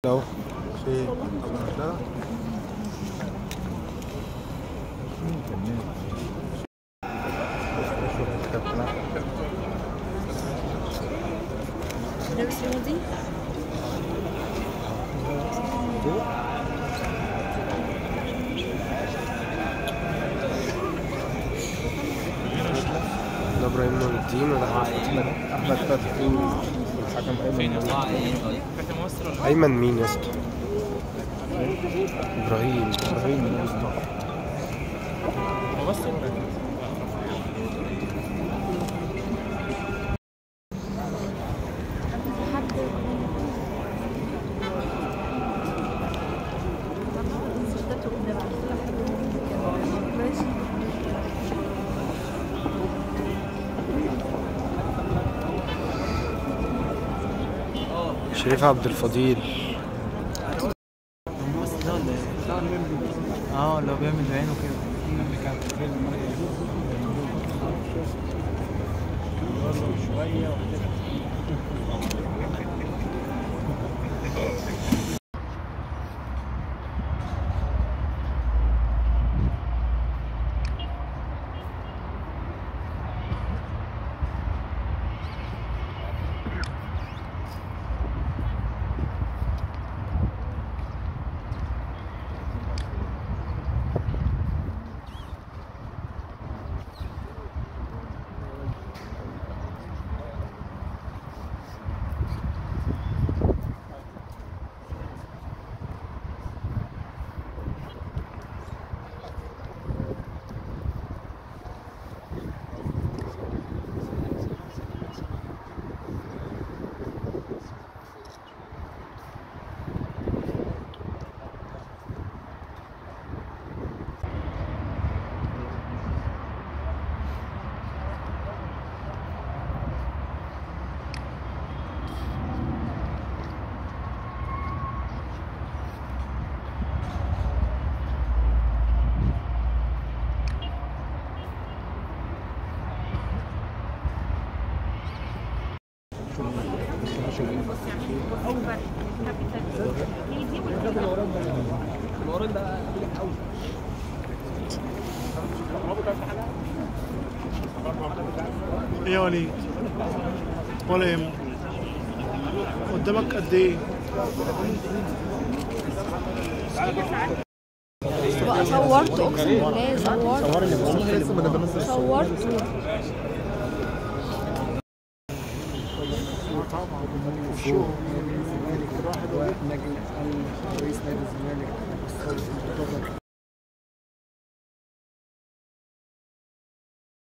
اهو في طبعا ده لابس رمادي ده ابراهيم نور الدين وده احمد احمد فتحي والحكم ايمن ايمن مين يا اسطى؟ ابراهيم ابراهيم ماشي شريف عبد الفضيل اه لو بيعمل بعينه كده ايه يا وليد ولا يهمك قدامك قد ايه بقى صورت اقسم بالله صورت صورت واحد واحد نجم رئيس نادي الزمالك